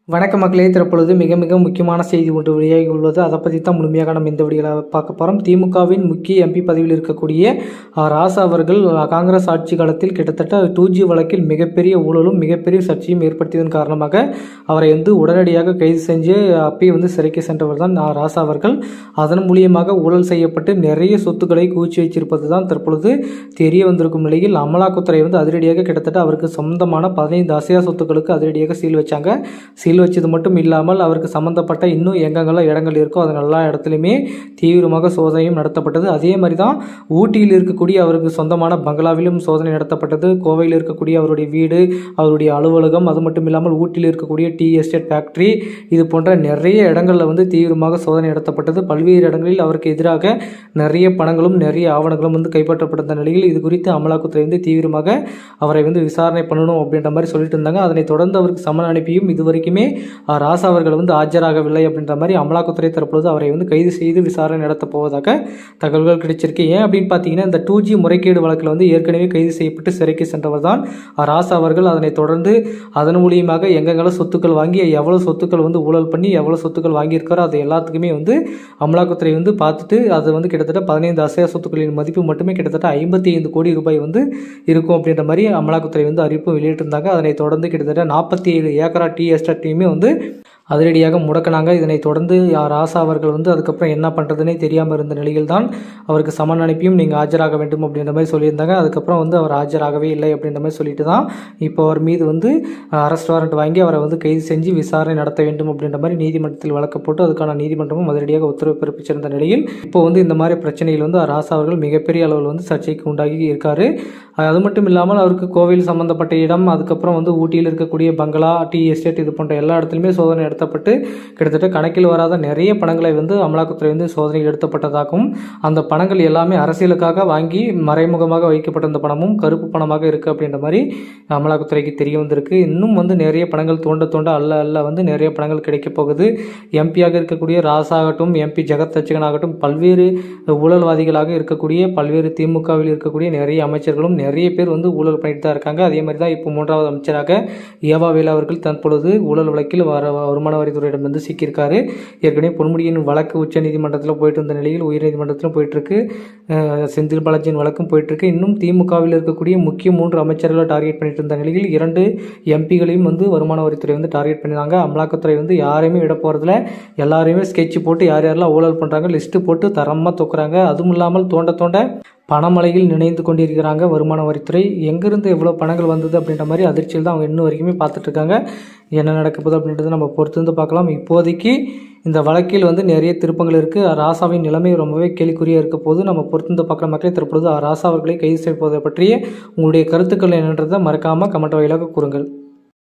வணக்க மக்களே தற்பொழுது மிக மிக முக்கியமான செய்தி ஒன்று வெளியாகி உள்ளது அதை பற்றி தான் முழுமையாக நம்ம இந்த வீடியோவில் பார்க்க போகிறோம் திமுகவின் முக்கிய எம்பி பதவியில் இருக்கக்கூடிய ஆ, ராசா அவர்கள் ஆ, காங்கிரஸ் ஆட்சி காலத்தில் கிட்டத்தட்ட டூ ஜி வழக்கில் மிகப்பெரிய ஊழலும் மிகப்பெரிய சர்ச்சையும் ஏற்படுத்தியதன் காரணமாக அவரை வந்து உடனடியாக கைது செஞ்சு அப்பயே வந்து சிறைக்கு சென்றவர் தான் ஆ, ராசா அவர்கள் அதன் மூலியமாக ஊழல் செய்யப்பட்டு நிறைய சொத்துக்களை குவிச்சு வச்சிருப்பது தான் தற்பொழுது தெரிய வந்திருக்கும் நிலையில் அமலாக்கத்துறை வந்து அதிரடியாக கிட்டத்தட்ட அவருக்கு சொந்தமான பதினைந்து அசையா சொத்துக்களுக்கு அதிரடியாக சீல் வச்சாங்க சீல் வச்சது மட்டும் இல்லாமல் அவருக்கு சம்மந்தப்பட்ட இன்னும் எங்கெங்கெல்லாம் இடங்கள் இருக்கோ அது எல்லா இடத்துலையுமே தீவிரமாக சோதனையும் நடத்தப்பட்டது அதே மாதிரி தான் ஊட்டியில் இருக்கக்கூடிய அவருக்கு சொந்தமான பங்களாவிலும் சோதனை நடத்தப்பட்டது கோவையில் இருக்கக்கூடிய அவருடைய வீடு அவருடைய அலுவலகம் அது மட்டும் இல்லாமல் ஊட்டியில் இருக்கக்கூடிய டீ எஸ்டேட் ஃபேக்ட்ரி இது போன்ற நிறைய இடங்களில் வந்து தீவிரமாக சோதனை நடத்தப்பட்டது பல்வேறு இடங்களில் அவருக்கு எதிராக நிறைய பணங்களும் நிறைய ஆவணங்களும் வந்து கைப்பற்றப்பட்ட நிலையில் இது குறித்து அமலாக்கத்துறை வந்து தீவிரமாக அவரை வந்து விசாரணை பண்ணணும் அப்படின்ற மாதிரி சொல்லிட்டு இருந்தாங்க அதனைத் தொடர்ந்து அவருக்கு சம்மன் அனுப்பியும் இது வரைக்குமே அஹ், ராசா அவர்கள் வந்து ஆஜராகவில்லை அப்படின்ற மாதிரி அமலாக்கத்துறை தற்பொழுது அவரை வந்து கைது செய்து விசாரணை நடத்தப் போவதாக தகவல்கள் கிடைச்சிருக்கு ஏன் அப்படின்னு பார்த்தீங்கன்னா இந்த டூ ஜி முறைகேடு வழக்கில் வந்து ஏற்கனவே கைது செய்யப்பட்டு சிறைக்கு சென்றவர் தான் ராசா அவர்கள் அதனைத் தொடர்ந்து அதன் மூலியமாக எங்கெங்கெல்லாம் சொத்துக்கள் வாங்கி எவ்வளோ சொத்துக்கள் வந்து ஊழல் பண்ணி எவ்வளோ சொத்துக்கள் வாங்கியிருக்காரோ அது எல்லாத்துக்குமே வந்து அமலாக்கத்துறை வந்து பார்த்துட்டு அது வந்து கிட்டத்தட்ட பதினைந்து அசையா சொத்துக்களின் மதிப்பு மட்டுமே கிட்டத்தட்ட ஐம்பத்தி ஐந்து கோடி ரூபாய் வந்து இருக்கும் அப்படின்ற மாதிரி அமலாக்கத்துறை வந்து அறிவிப்பு வெளியிட்டிருந்தாங்க அதனைத் தொடர்ந்து கிட்டத்தட்ட நாற்பத்தி ஏழு ஏக்கரா டீ எஸ்டேட்டையுமே வந்து அதிரடியாக முடக்கினாங்க இதனைத் தொடர்ந்து யார் ராசா அவர்கள் வந்து அதுக்கப்புறம் என்ன பண்ணுறதுனே தெரியாமல் இருந்த நிலையில் தான் அவருக்கு சமன் அனுப்பியும் நீங்கள் ஆஜராக வேண்டும் அப்படின்ற மாதிரி சொல்லியிருந்தாங்க அதுக்கப்புறம் வந்து அவர் ஆஜராகவே இல்லை அப்படின்ற மாதிரி சொல்லிட்டு தான் இப்போ அவர் மீது வந்து அரெஸ்ட் வாரண்ட் வாங்கி அவரை வந்து கைது செஞ்சு விசாரணை நடத்த வேண்டும் அப்படின்ற மாதிரி நீதிமன்றத்தில் வழக்கு போட்டு அதுக்கான நீதிமன்றமும் அதிரடியாக உத்தரவு பிறப்பிச்சிருந்த நிலையில் இப்போ வந்து இந்த மாதிரி பிரச்சனைகள் வந்து ராசா அவர்கள் மிகப்பெரிய அளவில் வந்து சர்ச்சைக்கு உண்டாகி இருக்காரு அது மட்டும் இல்லாமல் அவருக்கு கோவில் சம்பந்தப்பட்ட இடம் அதுக்கப்புறம் வந்து ஊட்டியில் இருக்கக்கூடிய பங்களா டீ எஸ்டேட் இது போன்ற எல்லா இடத்துலையுமே சோதனை நடத்தப்பட்டு கிட்டத்தட்ட கணக்கில் வராத நிறைய பணங்களை வந்து அமலாக்கத்துறை வந்து சோதனை எடுத்தப்பட்டதாகவும் அந்த பணங்கள் எல்லாமே அரசியலுக்காக வாங்கி மறைமுகமாக வைக்கப்பட்ட அந்த பணமும் கருப்பு பணமாக இருக்குது அப்படின்ற மாதிரி அமலாக்கத்துறைக்கு தெரிய வந்திருக்கு இன்னும் வந்து நிறைய பணங்கள் தோண்ட தோண்ட அல்ல அல்ல வந்து நிறைய பணங்கள் கிடைக்க போகுது எம்பியாக இருக்கக்கூடிய ராசாகட்டும் எம்பி ஜெகத் தச்சகன் ஆகட்டும் பல்வேறு ஊழல்வாதிகளாக இருக்கக்கூடிய பல்வேறு திமுகவில் இருக்கக்கூடிய நிறைய அமைச்சர்களும் நிறைய பேர் வந்து ஊழல் பண்ணிட்டு தான் இருக்காங்க அதே மாதிரி தான் இப்போ மூன்றாவது அமைச்சராக ஏவா வேலு அவர்கள் தற்பொழுது ஊழல் வழக்கில் வர வருமான வரித்துறையிடம் வந்து சிக்கியிருக்காரு ஏற்கனவே பொன்முடியின் வழக்கு உச்ச நீதிமன்றத்தில் போயிட்டு இருந்த நிலையில் உயர்நீதிமன்றத்திலும் போயிட்டு இருக்கு அஹ் செந்தில் பாலாஜியின் வழக்கும் போயிட்டு இருக்கு இன்னும் திமுகவில் இருக்கக்கூடிய முக்கிய மூன்று அமைச்சர்களை டார்கெட் பண்ணிட்டு இருந்த நிலையில் இரண்டு எம்பிகளையும் வந்து வருமான வரித்துறை வந்து டார்கெட் பண்ணினாங்க அமலாக்கத்துறை வந்து யாரையுமே விட போகிறதுல எல்லாரையுமே ஸ்கெட்ச் போட்டு யார் யாரெல்லாம் ஊழல் பண்ணுறாங்க லிஸ்ட்டு போட்டு தரமாக தூக்குறாங்க அதுவும் இல்லாமல் தோண்ட தோண்ட பணமலையில் நினைந்து கொண்டிருக்கிறாங்க வருமான வரித்துறை எங்கிருந்து எவ்வளோ பணங்கள் வந்தது அப்படின்ற மாதிரி அதிர்ச்சியில் தான் அவங்க இன்னும் வரைக்குமே பார்த்துட்டு இருக்காங்க என்ன நடக்க போகுது அப்படின்றத நம்ம பொறுத்து வந்து பார்க்கலாம் இப்போதைக்கு இந்த வழக்கில் வந்து நிறைய திருப்பங்கள் இருக்குது ராசாவின் நிலைமை ரொம்பவே கேள்விக்குறியாக இருக்க போது நம்ம பொறுத்து வந்து பார்க்குற மக்களே தற்பொழுது ராசா அவர்களை கைது செய்வதை பற்றிய உங்களுடைய கருத்துக்கள் என்னன்றதை மறக்காமல் கமெண்ட் வாயிலாக கூறுங்கள்